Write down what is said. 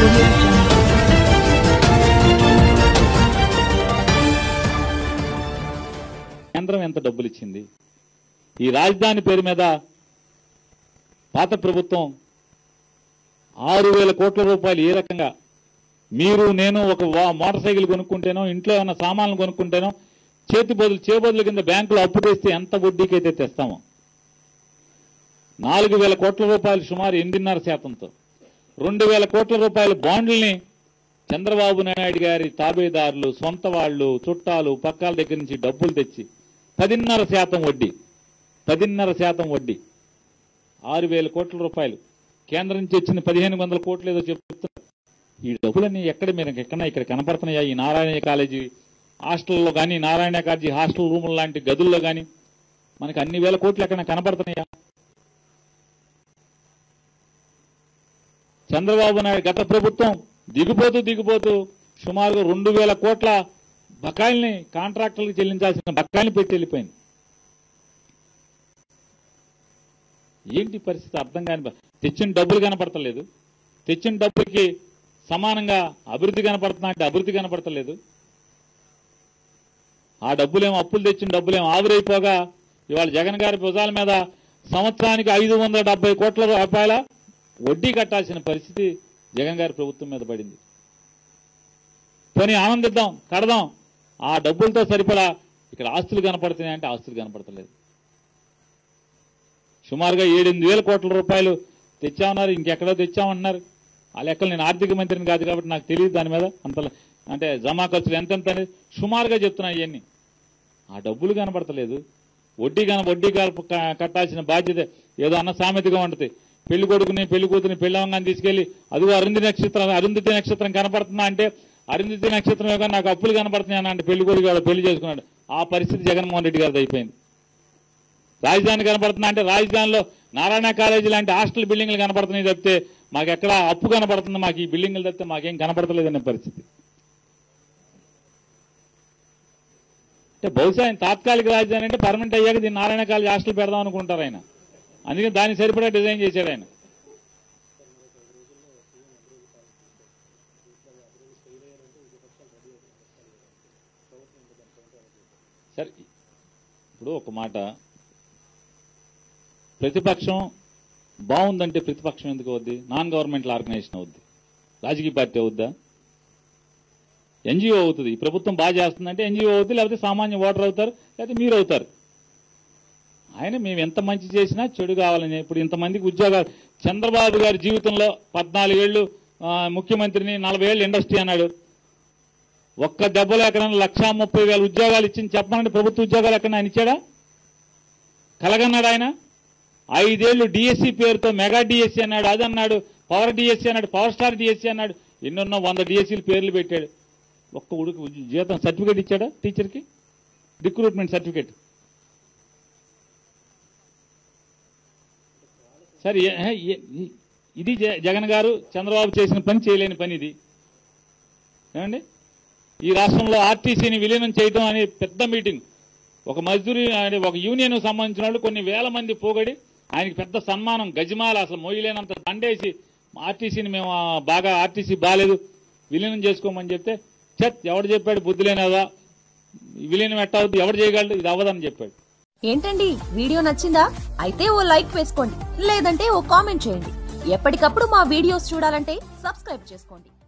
audio jungle. కేంద్రం ఎంత డబ్బులు ఇచ్చింది ఈ రాజధాని పేరు మీద పాత ప్రభుత్వం ఆరు వేల కోట్ల రూపాయలు ఏ రకంగా మీరు నేను ఒక వా- మోటార్ సైకిల్ కొనుక్కుంటేనో ఇంట్లో ఏమైనా సామాన్లు కొనుక్కుంటేనో చేతి బదులు చేబదుల కింద బ్యాంకులో అప్పు తెస్తే ఎంత వడ్డీకి అయితే తెస్తామో నాలుగు వేల కోట్ల రూపాయలు సుమారు ఎనిమిదిన్నర శాతంతో రెండు వేల కోట్ల రూపాయల బాండ్లని చంద్రబాబు నాయుడు గారి తాబేదారులు సొంత వాళ్ళు చుట్టాలు పక్కాల దగ్గర నుంచి డబ్బులు తెచ్చి పదిన్నర శాతం వడ్డీ పదిన్నర శాతం వడ్డీ ఆరు వేల కోట్ల రూపాయలు కేంద్రం నుంచి వచ్చిన పదిహేను వందల కోట్లు ఏదో చెప్తున్నారు ఈ డబ్బులన్నీ ఎక్కడ మీరు ఎక్కడ ఇక్కడ కనపడుతున్నాయా ఈ నారాయణ కాలేజీ హాస్టల్లో కానీ నారాయణ కాలేజీ హాస్టల్ రూముల లాంటి గదుల్లో కానీ మనకి అన్ని వేల కోట్లు ఎక్కడ కనపడుతున్నాయా చంద్రబాబు నాయుడు గత ప్రభుత్వం దిగిపోతూ దిగిపోతూ సుమారుగా రెండు వేల కోట్ల బకాయిల్ని కాంట్రాక్టర్లకు చెల్లించాల్సిన బకాయిల్ని పెట్టి వెళ్ళిపోయింది ఏంటి పరిస్థితి అర్థం కాని ప- తెచ్చిన డబ్బులు కనపడతలేదు తెచ్చిన డబ్బులకి సమానంగా అభివృద్ధి కనపడుతున్నా అంటే అభివృద్ధి కనపడతలేదు ఆ డబ్బులేమో అప్పులు తెచ్చిన డబ్బులేమో ఆవిరైపోగా ఇవాళ జగన్ గారి భుజాల మీద సంవత్సరానికి ఐదు వందల డెబ్బై కోట్ల రూపాయల వడ్డీ కట్టాల్సిన పరిస్థితి జగన్ గారి ప్రభుత్వం మీద పడింది పోనీ ఆనందిద్దాం కడదాం ఆ డబ్బులతో సరిపడా ఇక్కడ ఆస్తులు కనపడుతున్నాయి అంటే ఆస్తులు కనపడతలేదు సుమారుగా ఏడెనిమిది వేల కోట్ల రూపాయలు తెచ్చామన్నారు ఇంకెక్కడో తెచ్చామన్నారు ఆ లెక్కలు నేను ఆర్థిక మంత్రిని కాదు కాబట్టి నాకు తెలియదు దాని మీద అంత అంటే జమా ఖర్చులు ఎంతెంత అనేది సుమారుగా చెప్తున్నా ఇవన్నీ ఆ డబ్బులు కనపడతలేదు వడ్డీ కన వడ్డీ కల- క- కట్టాల్సిన బాధ్యత ఏదో అన్న సామెతగా ఉంటుంది పెళ్లి కొడుకుని పెళ్లి కూతుని పెళ్లి అవంగాన్ని తీసుకెళ్లి అదిగో అరుంధతి నక్షత్రం అరుంధతి నక్షత్రం కనపడుతుందా అంటే అరుంధతి నక్షత్రం యొక్క నాకు అప్పులు కనపడుతున్నాయి అన్న అంటే పెళ్లి కొడుకు వాడు పెళ్లి చేసుకున్నాడు ఆ పరిస్థితి జగన్మోహన్ రెడ్డి గారిది అయిపోయింది రాజధాని కనపడుతుందా అంటే రాజధానిలో నారాయణ కాలేజీ లాంటి హాస్టల్ బిల్డింగ్లు కనపడుతున్నాయి తప్పితే మాకు ఎక్కడ అప్పు కనపడుతుంది మాకు ఈ బిల్డింగ్లు తప్పితే మాకేం కనపడతలేదనే పరిస్థితి అంటే బహుశా ఆయన తాత్కాలిక రాజధాని అంటే పర్మనెంట్ అయ్యాక దీన్ని నారాయణ కాలేజ్ హాస్టల్ పెడదాం అనుకుంటారు ఆయన అందుకని దానికి సరిపడా డిజైన్ చేశాడు ఆయన సరే ఇప్పుడు ఒక మాట ప్రతిపక్షం బాగుందంటే ప్రతిపక్షం ఎందుకు అవుద్ది నాన్ గవర్నమెంటల్ ఆర్గనైజేషన్ అవుద్ది రాజకీయ పార్టీ అవుద్దా ఎన్జిఓ అవుతుంది ఈ ప్రభుత్వం బాగా చేస్తుందంటే ఎన్జిఓ అవుతుంది లేకపోతే సామాన్య ఓటర్ అవుతారు లేకపోతే మీరు అవుతారు ఆయన మేము ఎంత మంచి చేసినా చెడు కావాలని ఇప్పుడు ఇంతమందికి ఉద్యోగాలు చంద్రబాబు గారి జీవితంలో పద్నాలుగేళ్లు ఆ, ముఖ్యమంత్రిని నలభై ఏళ్ళు ఇండస్ట్రీ అన్నాడు ఒక్క దెబ్బలో ఎక్కడైనా లక్షా ముప్పై వేల ఉద్యోగాలు ఇచ్చింది చెప్పమంటే ప్రభుత్వ ఉద్యోగాలు ఎక్కడ ఆయన ఇచ్చాడా కలగన్నాడు ఆయన ఐదేళ్లు డిఎస్సి పేరుతో మెగా డిఎస్సి అన్నాడు అది అన్నాడు పవర్ డిఎస్సి అన్నాడు పవర్ స్టార్ డిఎస్సి అన్నాడు ఎన్నెన్నో వంద డిఎస్సీలు పేర్లు పెట్టాడు ఒక్క ఉడుకు ఉద్య- జీతం సర్టిఫికేట్ ఇచ్చాడా టీచర్కి రిక్రూట్మెంట్ సర్టిఫికేట్ సరే ఏ- ఏ- ఏ- ఇది జ- జగన్ గారు చంద్రబాబు చేసిన పని చేయలేని పని ఇది ఏమండి ఈ రాష్ట్రంలో ఆర్టీసీని విలీనం చేయడం అనే పెద్ద మీటింగ్ ఒక మజ్దూరి అంటే ఒక యూనియన్ సంబంధించిన వాళ్ళు కొన్ని వేల మంది పోగడి ఆయనకి పెద్ద సన్మానం గజమాల అసలు మొయ్యలేనంత దండేసి ఆర్టీసీని మేము ఆ, బాగా ఆర్టీసీ బాగాలేదు విలీనం చేసుకోమని చెప్తే చెత్ ఎవడు చెప్పాడు బుద్ధి లేనిదా విలీనం ఎట్టవద్దు ఎవడు చేయగలడు ఇది అవ్వదని చెప్పాడు ఏంటండి వీడియో నచ్చిందా అయితే ఓ లైక్ వేసుకోండి లేదంటే ఓ కామెంట్ చేయండి ఎప్పటికప్పుడు మా వీడియోస్ చూడాలంటే సబ్స్క్రైబ్ చేసుకోండి